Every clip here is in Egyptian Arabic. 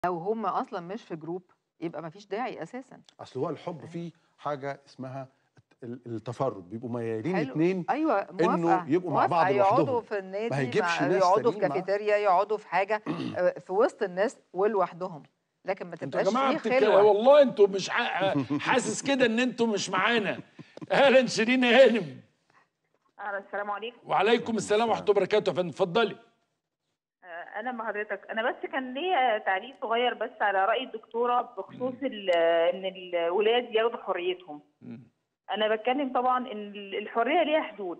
لو هم أصلًا مش في جروب يبقى ما فيش داعي أساسًا. أصل هو الحب فيه حاجة اسمها ال التفرُّد، بيبقوا ميّالين حلو، الاتنين أيوه إنه موافقة، يبقوا مع موافقة بعض يقعدوا لوحدهم، في ما النادي هيجيبش مع ناس يقعدوا في تانيين معاهم. كافتيريا، يقعدوا في حاجة آآ في وسط الناس ولوحدهم، لكن ما انتوا يا تبقاش جماعه في بتتك... خلوة. والله انتوا مش ح... حاسس كده ان انتوا مش معانا اهلا شيرين هانم أهلا السلام عليكم وعليكم السلام ورحمه الله وبركاته يا فندم اتفضلي آه، أنا مع حضرتك أنا بس كان ليا تعليق صغير بس على رأي الدكتورة بخصوص ال- إن الولاد ياخدوا حريتهم أنا بتكلم طبعا إن الحرية ليها حدود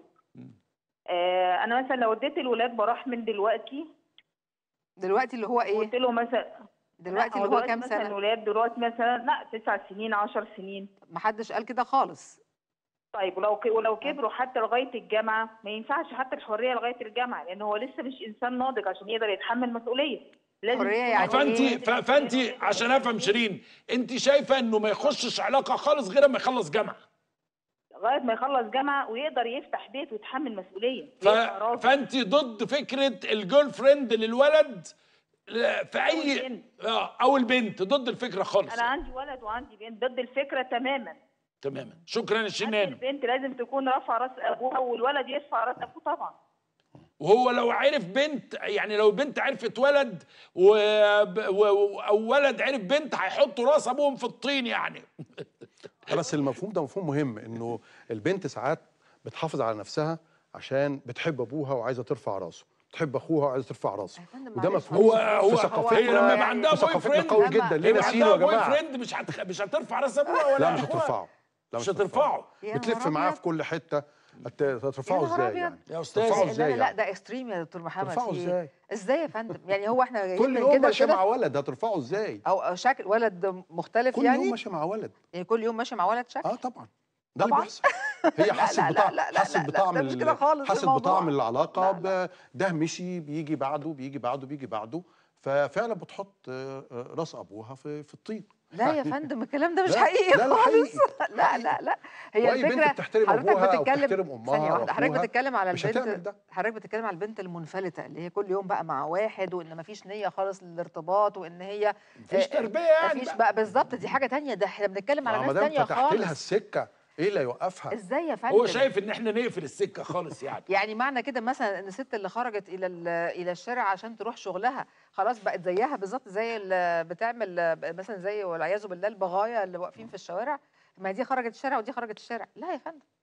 آه، أنا مثلا لو اديت الولاد براح من دلوقتي دلوقتي اللي هو إيه؟ قلت له مثلا دلوقتي لا، اللي هو دلوقتي كام مثلا سنة؟ الولاد دلوقتي مثلا لا تسع سنين عشر سنين ما حدش قال كده خالص. طيب ولو ك- ولو كبروا حتى لغايه الجامعه ما ينفعش حتى الحريه لغايه الجامعه لان هو لسه مش انسان ناضج عشان يقدر يتحمل مسؤوليه لازم حرية يكون يعني عنده فانت إيه؟ ف... فانت عشان افهم شيرين انت شايفه انه ما يخشش علاقه خالص غير ما يخلص جامعه لغايه ما يخلص جامعه ويقدر يفتح بيت ويتحمل مسؤوليه ف... ويبقى راجل. فانت ضد فكره الجيرل فريند للولد ل- في أو اي البنت. آه، او البنت ضد الفكره خالص انا عندي ولد وعندي بنت ضد الفكره تماما تماما شكرا يا شيرين حتى هانم البنت لازم تكون رافعه راس ابوها والولد يرفع راس ابوه طبعا وهو لو عرف بنت يعني لو بنت عرفت ولد و... و... او ولد عرف بنت هيحطوا راس ابوهم في الطين يعني لا بس المفهوم ده مفهوم مهم انه البنت ساعات بتحافظ على نفسها عشان بتحب ابوها وعايزه ترفع راسه بتحب اخوها وعايزه ترفع راسه يا فندم وده معلش، مفهوم هو في هو ثقافتنا هي لما يبقى يعني عندها في بوي ثقافتنا فريند قوي لما- جدا ليه يبقى نسينه عندها يا بوي جماعه فريند مش هتخ... مش هترفع راس ابوها ولا لا مش أخوها. هترفعه لا مش هترفعه يا بتلف نهار معاه أبيض. في كل حته هت- هترفعه يا نهار ازاي أبيض. يعني يا استاذ ترفعه لا ازاي لا لا يعني ده اكستريم يا دكتور محمد ترفعه في إيه؟ ازاي ازاي يا فندم؟ يعني هو احنا جايين كل من يوم كده ماشي مع كده ولد هترفعه ازاي او أو شكل ولد مختلف كل يوم يعني ماشي مع ولد يعني كل يوم ماشي مع ولد شكل اه طبعا ده اللي طبعاً. بيحصل هي حست لا، لا، بطعم لا، لا، حست لا، لا، بطعم ده مش ال- كده خالص حست الموضوع. بطعم العلاقه لا، لا. ب- ده مشي بيجي بعده بيجي بعده بيجي بعده ففعلا بتحط آه، آه، راس ابوها في في الطين لا يا فندم الكلام ده مش لا، حقيقي لا، لا، خالص حقيقي. لا لا لا هي وأي بنت الفكره بتحترم حضرتك أبوها أو بتتكلم بتحترم أمها ثانيه أو واحده حضرتك أخوها بتتكلم على مش هتعمل البنت ده. حضرتك بتتكلم على البنت المنفلته اللي هي كل يوم بقى مع واحد وان مفيش نيه خالص للارتباط وان هي مفيش آه، تربيه يعني مفيش بقى. بقى بالظبط دي حاجه تانية ده احنا بنتكلم على ما ناس دام تانية فتحت لها خالص السكه ايه اللي يوقفها ازاي يا فندم هو شايف ان احنا نقفل السكه خالص يعني يعني معنى كده مثلا ان الست اللي خرجت الى ال- الى الشارع عشان تروح شغلها خلاص بقت زيها بالظبط زي اللي بتعمل مثلا زي والعياذ بالله البغايا اللي واقفين في الشوارع ما دي خرجت الشارع ودي خرجت الشارع لا يا فندم